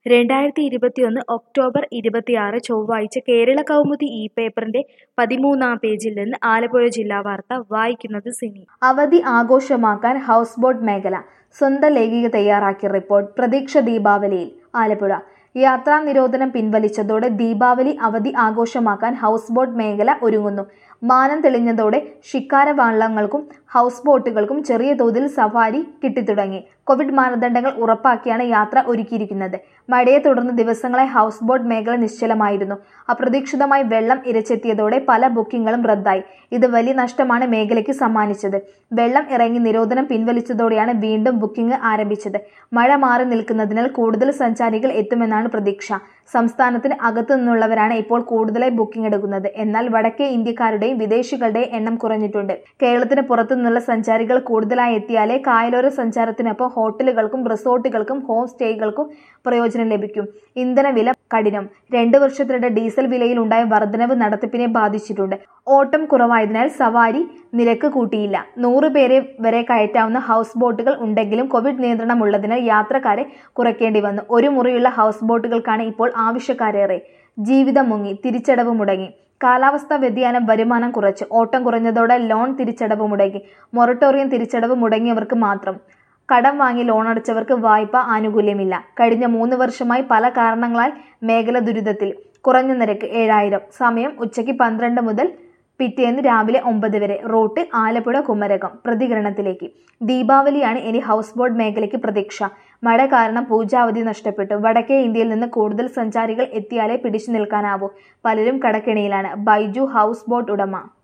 രണ്ടായിരത്തി ഇരുപത്തിയൊന്ന് ഒക്ടോബർ ഇരുപത്തിയാറ് ചൊവ്വാഴ്ച കേരള കൗമുദി ഈ പേപ്പറിന്റെ പതിമൂന്നാം പേജിൽ നിന്ന് ആലപ്പുഴ ജില്ലാ വാർത്ത വായിക്കുന്നത് സിനി അവധി ആഘോഷമാക്കാൻ ഹൗസ് ബോട്ട് മേഖല സ്വന്തം ലേഖിക തയ്യാറാക്കിയ റിപ്പോർട്ട് പ്രതീക്ഷ ദീപാവലിയിൽ ആലപ്പുഴ യാത്രാ നിരോധനം പിൻവലിച്ചതോടെ ദീപാവലി അവധി ആഘോഷമാക്കാൻ ഹൗസ് ബോട്ട് മേഖല ഒരുങ്ങുന്നു മാനം തെളിഞ്ഞതോടെ ഷിക്കാര വള്ളങ്ങൾക്കും ഹൗസ് ബോട്ടുകൾക്കും ചെറിയ തോതിൽ സഫാരി കിട്ടിത്തുടങ്ങി കോവിഡ് മാനദണ്ഡങ്ങൾ ഉറപ്പാക്കിയാണ് യാത്ര ഒരുക്കിയിരിക്കുന്നത് മഴയെ തുടർന്ന് ദിവസങ്ങളെ ഹൗസ് ബോട്ട് മേഖല നിശ്ചലമായിരുന്നു അപ്രതീക്ഷിതമായി വെള്ളം ഇരച്ചെത്തിയതോടെ പല ബുക്കിംഗുകളും റദ്ദായി ഇത് വലിയ നഷ്ടമാണ് മേഖലയ്ക്ക് സമ്മാനിച്ചത് വെള്ളം ഇറങ്ങി നിരോധനം പിൻവലിച്ചതോടെയാണ് വീണ്ടും ബുക്കിംഗ് ആരംഭിച്ചത് മഴ മാറി നിൽക്കുന്നതിനാൽ കൂടുതൽ സഞ്ചാരികൾ എത്തുമെന്നാണ് പ്രതീക്ഷ സംസ്ഥാനത്തിന് അകത്തു നിന്നുള്ളവരാണ് ഇപ്പോൾ കൂടുതലായി ബുക്കിംഗ് എടുക്കുന്നത് എന്നാൽ വടക്കേ ഇന്ത്യക്കാരുടെയും വിദേശികളുടെയും എണ്ണം കുറഞ്ഞിട്ടുണ്ട് കേരളത്തിന് പുറത്തു നിന്നുള്ള സഞ്ചാരികൾ കൂടുതലായി എത്തിയാലേ കായലോര സഞ്ചാരത്തിനൊപ്പം ഹോട്ടലുകൾക്കും റിസോർട്ടുകൾക്കും ഹോം സ്റ്റേകൾക്കും പ്രയോജനം ലഭിക്കും ഇന്ധനവില കഠിനം രണ്ടു വർഷത്തിനിടെ ഡീസൽ വിലയിൽ ഉണ്ടായ വർധനവ് നടത്തിപ്പിനെ ബാധിച്ചിട്ടുണ്ട് ഓട്ടം കുറവായതിനാൽ സവാരി നിരക്ക് കൂട്ടിയില്ല നൂറ് പേരെ വരെ കയറ്റാവുന്ന ഹൗസ് ബോട്ടുകൾ ഉണ്ടെങ്കിലും കോവിഡ് നിയന്ത്രണം ഉള്ളതിനാൽ യാത്രക്കാരെ കുറയ്ക്കേണ്ടി വന്നു ഒരു മുറിയുള്ള ഹൗസ് ബോട്ടുകൾക്കാണ് ഇപ്പോൾ ആവശ്യക്കാരേറെ ജീവിതം മുങ്ങി തിരിച്ചടവ് മുടങ്ങി കാലാവസ്ഥാ വ്യതിയാനം വരുമാനം കുറച്ച് ഓട്ടം കുറഞ്ഞതോടെ ലോൺ തിരിച്ചടവ് മുടങ്ങി മൊറട്ടോറിയം തിരിച്ചടവ് മുടങ്ങിയവർക്ക് മാത്രം കടം വാങ്ങി ലോൺ അടച്ചവർക്ക് വായ്പ ആനുകൂല്യമില്ല കഴിഞ്ഞ മൂന്ന് വർഷമായി പല കാരണങ്ങളാൽ മേഖല ദുരിതത്തിൽ കുറഞ്ഞ നിരക്ക് ഏഴായിരം സമയം ഉച്ചയ്ക്ക് പന്ത്രണ്ട് മുതൽ പിറ്റേന്ന് രാവിലെ ഒമ്പത് വരെ റൂട്ട് ആലപ്പുഴ കുമരകം പ്രതികരണത്തിലേക്ക് ദീപാവലിയാണ് ഇനി ഹൗസ് ബോട്ട് മേഖലയ്ക്ക് പ്രതീക്ഷ മഴ കാരണം പൂജാവധി നഷ്ടപ്പെട്ടു വടക്കേ ഇന്ത്യയിൽ നിന്ന് കൂടുതൽ സഞ്ചാരികൾ എത്തിയാലേ പിടിച്ചു നിൽക്കാനാവൂ പലരും കടക്കെണിയിലാണ് ബൈജു ഹൗസ് ബോട്ട് ഉടമ